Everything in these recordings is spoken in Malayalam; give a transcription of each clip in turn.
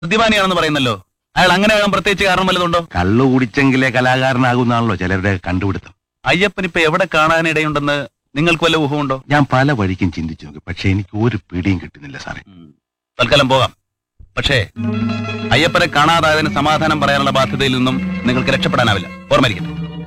ബുദ്ധിമാനിയാണെന്ന് പറയുന്നല്ലോ അയാൾ അങ്ങനെ ആകാൻ പ്രത്യേകിച്ച് കാരണം വല്ലതുണ്ടോ കള്ളു കുടിച്ചെങ്കിലേ കലാകാരനാകുന്നാണല്ലോ ചിലരുടെ കണ്ടുപിടുത്തം അയ്യപ്പൻ ഇപ്പൊ എവിടെ കാണാനിടയുണ്ടെന്ന് നിങ്ങൾക്ക് വല്ല ഊഹമുണ്ടോ ഞാൻ പല വഴിക്കും ചിന്തിച്ചു നോക്കി പക്ഷെ എനിക്ക് ഒരു പിടിയും കിട്ടുന്നില്ല സാറേ ഉം. തൽക്കാലം പോകാം പക്ഷേ അയ്യപ്പനെ കാണാതായതിന് സമാധാനം പറയാനുള്ള ബാധ്യതയിൽ നിന്നും നിങ്ങൾക്ക് രക്ഷപ്പെടാനാവില്ല ഓർമ്മയിരിക്കട്ടെ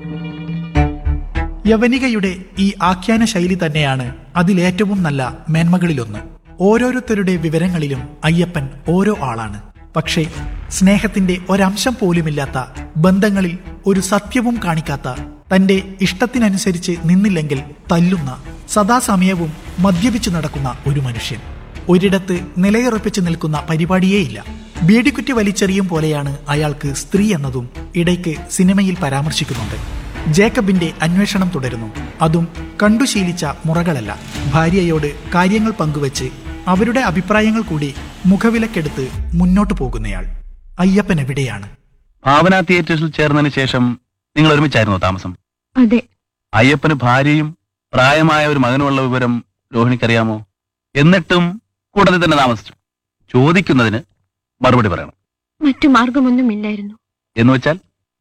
യവനികയുടെ ഈ ആഖ്യാന ശൈലി തന്നെയാണ് അതിലേറ്റവും നല്ല മേന്മകളിലൊന്ന് ഓരോരുത്തരുടെ വിവരങ്ങളിലും അയ്യപ്പൻ ഓരോ ആളാണ് പക്ഷേ സ്നേഹത്തിന്റെ ഒരംശം പോലുമില്ലാത്ത ബന്ധങ്ങളിൽ ഒരു സത്യവും കാണിക്കാത്ത തന്റെ ഇഷ്ടത്തിനനുസരിച്ച് നിന്നില്ലെങ്കിൽ തല്ലുന്ന സദാസമയവും മദ്യപിച്ചു നടക്കുന്ന ഒരു മനുഷ്യൻ ഒരിടത്ത് നിലയുറപ്പിച്ചു നിൽക്കുന്ന പരിപാടിയേയില്ല ബീഡിക്കുറ്റി വലിച്ചെറിയും പോലെയാണ് അയാൾക്ക് സ്ത്രീ എന്നതും ഇടയ്ക്ക് സിനിമയിൽ പരാമർശിക്കുന്നുണ്ട് ജേക്കബിന്റെ അന്വേഷണം തുടരുന്നു അതും കണ്ടുശീലിച്ച മുറകളല്ല ഭാര്യയോട് കാര്യങ്ങൾ പങ്കുവച്ച് അവരുടെ അഭിപ്രായങ്ങൾ കൂടി മുഖവിലക്കെടുത്ത് മുന്നോട്ടു പോകുന്നയാൾ അയ്യപ്പൻ എവിടെയാണ് ഭാവന തിയേറ്റേഴ്സിൽ ചേർന്നതിന് ശേഷം നിങ്ങൾ ഒരുമിച്ചായിരുന്നോ താമസം അതെ അയ്യപ്പന് ഭാര്യയും പ്രായമായ ഒരു മകനുമുള്ള വിവരം രോഹിണിക്കറിയാമോ എന്നിട്ടും കൂട്ടത്തിൽ തന്നെ താമസിച്ചു ചോദിക്കുന്നതിന് മറുപടി പറയണം മറ്റു മാർഗമൊന്നുമില്ലായിരുന്നു എന്ന് വെച്ചാൽ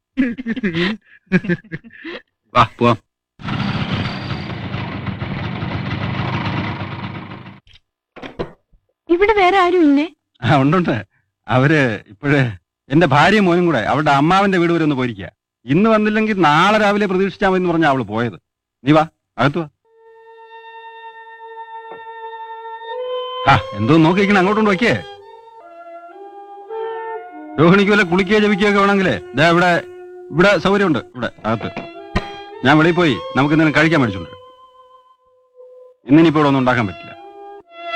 വാ പോവാം ഇവിടെ വേറെ ആരും ഇല്ലേ ആ ഉണ്ടുണ്ട് അവര് ഇപ്പോഴേ എന്റെ ഭാര്യയും മോനും കൂടെ അവരുടെ അമ്മാവന്റെ വീട് വരെ ഒന്ന് പോയിരിക്കുക ഇന്ന് വന്നില്ലെങ്കിൽ നാളെ രാവിലെ പ്രതീക്ഷിച്ചാൽ മതി എന്ന് പറഞ്ഞാ അവള് പോയത് നീ വാ അകത്ത് വാ ആ എന്തോ നോക്കിയിരിക്കണം അങ്ങോട്ടുണ്ട് വയ്ക്കേ രോഹിണിക്ക് വല്ല കുളിക്കുകയോ ജപിക്കുകയോ ഒക്കെ വേണമെങ്കിലേ ദേ ഇവിടെ ഇവിടെ സൗകര്യമുണ്ട് ഇവിടെ അകത്ത് ഞാൻ വെളിയിൽ പോയി നമുക്ക് എന്തെങ്കിലും കഴിക്കാൻ മേടിച്ചുണ്ട് ഇന്നിനിപ്പോ ഇവിടെ ഒന്നും ഉണ്ടാക്കാൻ പറ്റില്ല